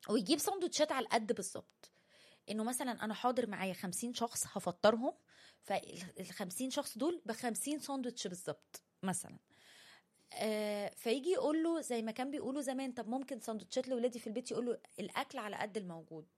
ويجيب سندوتشات على القد بالظبط انه مثلا انا حاضر معايا 50 شخص هفطرهم فال 50 شخص دول ب 50 ساندوتش بالظبط مثلا آه فيجي يقول له زي ما كان بيقولوا زمان طب ممكن سندوتشات لاولادي في البيت يقول له الاكل على قد الموجود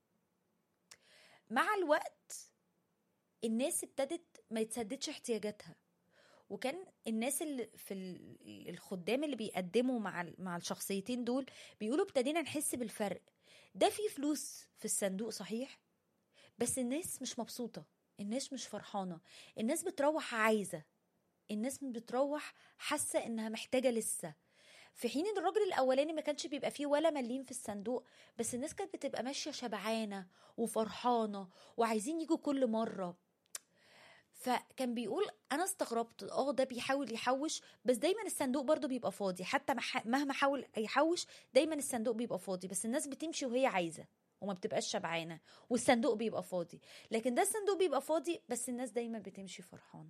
مع الوقت الناس ابتدت ما يتسددش احتياجاتها وكان الناس اللي في ال- الخدام اللي بيقدموا مع ال- مع الشخصيتين دول بيقولوا ابتدينا نحس بالفرق ده في فلوس في الصندوق صحيح بس الناس مش مبسوطة الناس مش فرحانة الناس بتروح عايزة الناس بتروح حاسة انها محتاجة لسه في حين ان الراجل الاولاني ما كانش بيبقى فيه ولا مليم في الصندوق بس الناس كانت بتبقى ماشية شبعانة وفرحانة وعايزين يجوا كل مرة فكان بيقول انا استغربت اه ده بيحاول يحوش بس دايما الصندوق برضو بيبقى فاضي حتى مح- مهما حاول يحوش دايما الصندوق بيبقى فاضي بس الناس بتمشي وهي عايزه وما بتبقاش شبعانه والصندوق بيبقى فاضي لكن ده الصندوق بيبقى فاضي بس الناس دايما بتمشي فرحانه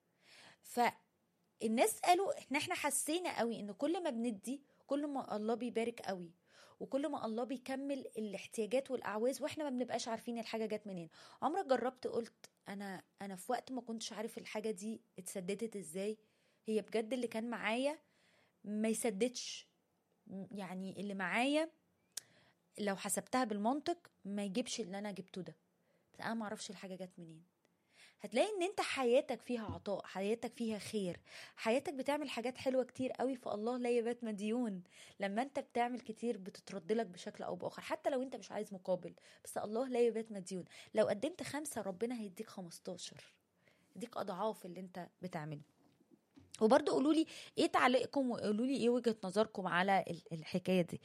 فالناس قالوا احنا احنا حسينا قوي ان كل ما بندي كل ما الله بيبارك قوي وكل ما الله بيكمل الاحتياجات والاعواز واحنا ما بنبقاش عارفين الحاجه جت منين عمرك جربت قلت انا انا في وقت ما كنتش عارف الحاجه دي اتسددت ازاي هي بجد اللي كان معايا ما يسددش م- يعني اللي معايا لو حسبتها بالمنطق ما يجيبش اللي انا جبته ده بس انا ما اعرفش الحاجه جت منين هتلاقي ان انت حياتك فيها عطاء حياتك فيها خير حياتك بتعمل حاجات حلوه كتير قوي فالله لا يبات مديون لما انت بتعمل كتير بتترد لك بشكل او باخر حتى لو انت مش عايز مقابل بس الله لا يبات مديون لو قدمت خمسة ربنا هيديك 15 يديك اضعاف اللي انت بتعمله وبرضه قولوا لي ايه تعليقكم وقولوا لي ايه وجهة نظركم على ال- الحكاية دي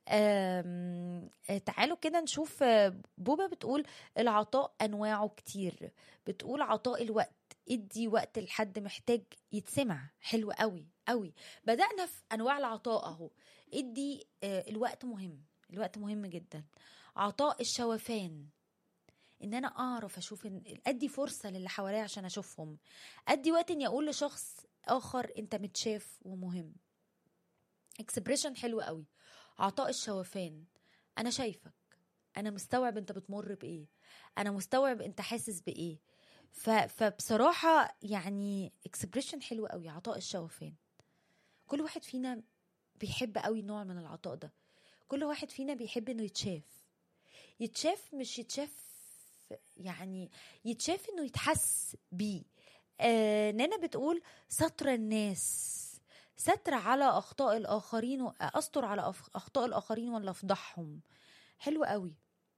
آم، آه، تعالوا كده نشوف آه، بوبا بتقول العطاء انواعه كتير بتقول عطاء الوقت ادي وقت لحد محتاج يتسمع حلو قوي قوي بدأنا في انواع العطاء اهو ادي آه، الوقت مهم الوقت مهم جدا عطاء الشوفان ان انا اعرف اشوف إن ادي فرصه للي حواليا عشان اشوفهم ادي وقت اني اقول لشخص اخر انت متشاف ومهم اكسبريشن حلو قوي عطاء الشوفان انا شايفك انا مستوعب انت بتمر بايه انا مستوعب انت حاسس بايه ف... فبصراحه يعني اكسبريشن حلو قوي عطاء الشوفان كل واحد فينا بيحب قوي نوع من العطاء ده كل واحد فينا بيحب انه يتشاف يتشاف مش يتشاف يعني يتشاف انه يتحس بيه آه نانا بتقول ستر الناس ستر على اخطاء الاخرين و- استر على أف- اخطاء الاخرين ولا افضحهم حلو قوي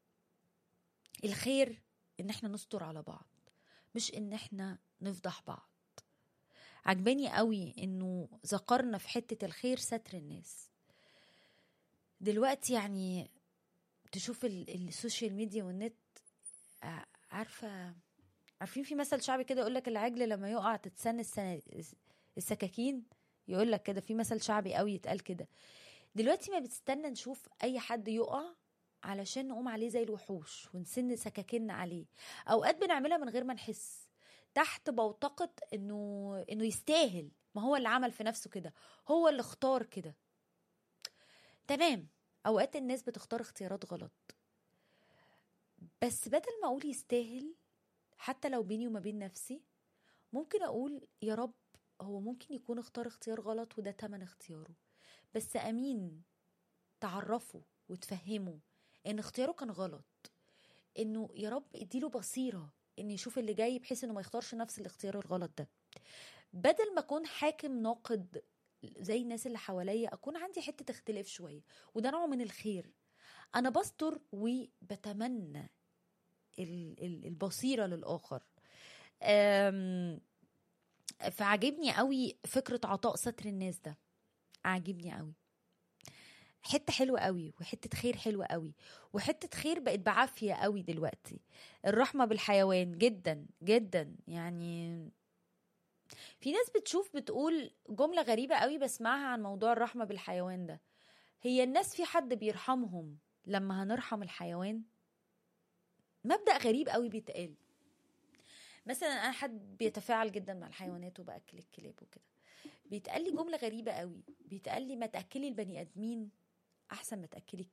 الخير ان احنا نستر على بعض مش ان احنا نفضح بعض عجباني قوي انه ذكرنا في حتة الخير ستر الناس دلوقتي يعني تشوف ال- السوشيال ميديا والنت ع- عارفة عارفين في مثل شعبي كده يقول لك العجل لما يقع تتسن السنة السكاكين يقول لك كده في مثل شعبي قوي يتقال كده دلوقتي ما بتستنى نشوف اي حد يقع علشان نقوم عليه زي الوحوش ونسن سكاكيننا عليه اوقات بنعملها من غير ما نحس تحت بوتقة انه انه يستاهل ما هو اللي عمل في نفسه كده هو اللي اختار كده تمام اوقات الناس بتختار اختيارات غلط بس بدل ما اقول يستاهل حتى لو بيني وما بين نفسي ممكن اقول يا رب هو ممكن يكون اختار اختيار غلط وده تمن اختياره بس امين تعرفه وتفهمه ان اختياره كان غلط انه يا رب اديله بصيره ان يشوف اللي جاي بحيث انه ما يختارش نفس الاختيار الغلط ده بدل ما اكون حاكم ناقد زي الناس اللي حواليا اكون عندي حته اختلاف شويه وده نوع من الخير انا بستر وبتمنى ال- ال- البصيره للاخر أم، فعجبني قوي فكره عطاء ستر الناس ده عاجبني قوي حته حلوه قوي وحته خير حلوه قوي وحته خير بقت بعافيه قوي دلوقتي الرحمه بالحيوان جدا جدا يعني في ناس بتشوف بتقول جمله غريبه قوي بسمعها عن موضوع الرحمه بالحيوان ده هي الناس في حد بيرحمهم لما هنرحم الحيوان مبدا غريب قوي بيتقال مثلا انا حد بيتفاعل جدا مع الحيوانات وباكل الكلاب وكده بيتقال لي جمله غريبه قوي بيتقال لي ما تاكلي البني ادمين احسن ما تاكلي الكلاب